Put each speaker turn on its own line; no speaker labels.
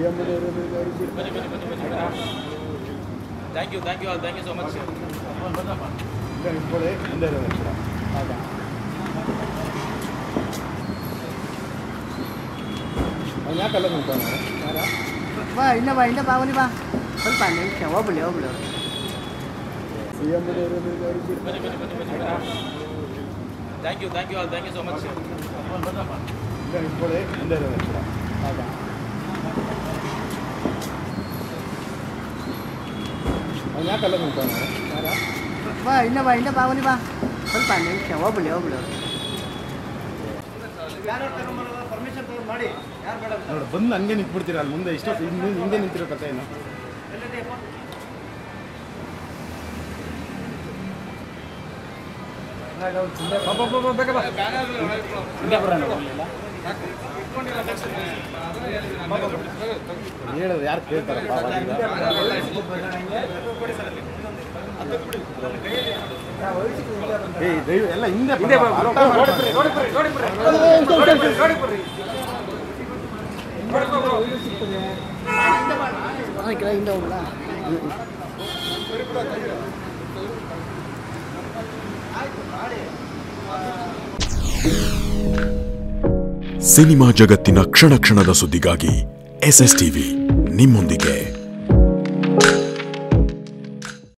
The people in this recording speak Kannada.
Thank you thank you thank you so much
ಯಾಕಲ್ಲ ನಿಂತಾನೆ
ಬಾ ಇನ್ನ ಬಾ ಇನ್ನ ಬಾ ಬನ್ನಿ ಬಾ ಸ್ವಲ್ಪ ನಿಮಿಷ ಹೋಗ್ಬಿಡಿ ಹೋಗ್ಬಿಡಿ
thank you thank you thank you so much
ಯಾಕಲ್ಲ ನಿಂತಾನೆ
ಬಾ ಇನ್ನ ಬಾ ಇನ್ನ ಬಾ ಬನ್ನಿ ಬಾ ಸ್ವಲ್ಪ ನಿಮಿಷ ಹೋಗ್ಬಿಡಿ ಹೋಗ್ಬಿಡಿ
ನೋಡು ಬಂದು ಹಂಗೆ ನಿಂತ್ಬಿಡ್ತೀರ ಅಲ್ಲಿ ಮುಂದೆ ಇಷ್ಟೊತ್ತು ಹಿಂದೆ ಹಿಂದೆ ನಿಂತಿರೋ ಕಥೆ ಏನು ಹೇಳೋದು ಯಾರು ಕೇಳ್ತಾರಪ್ಪ ಅವಾಗ? ಏಯ್ ದಯವು ಎಲ್ಲ ಹಿಂದೆ ಅರ್ಥ ಮಾಡ್ಕೊಳ್ಳಿ.
ಅದಕ್ಕೆ ಹಿಂದೆ ಹೋಗ್ಬಿಡ
ಸಿನಿಮಾ ಜಗತ್ತಿನ ಕ್ಷಣ ಕ್ಷಣದ ಸುದ್ದಿಗಾಗಿ ಎಸ್ ಎಸ್ ಟಿವಿ ನಿಮ್ಮೊಂದಿಗೆ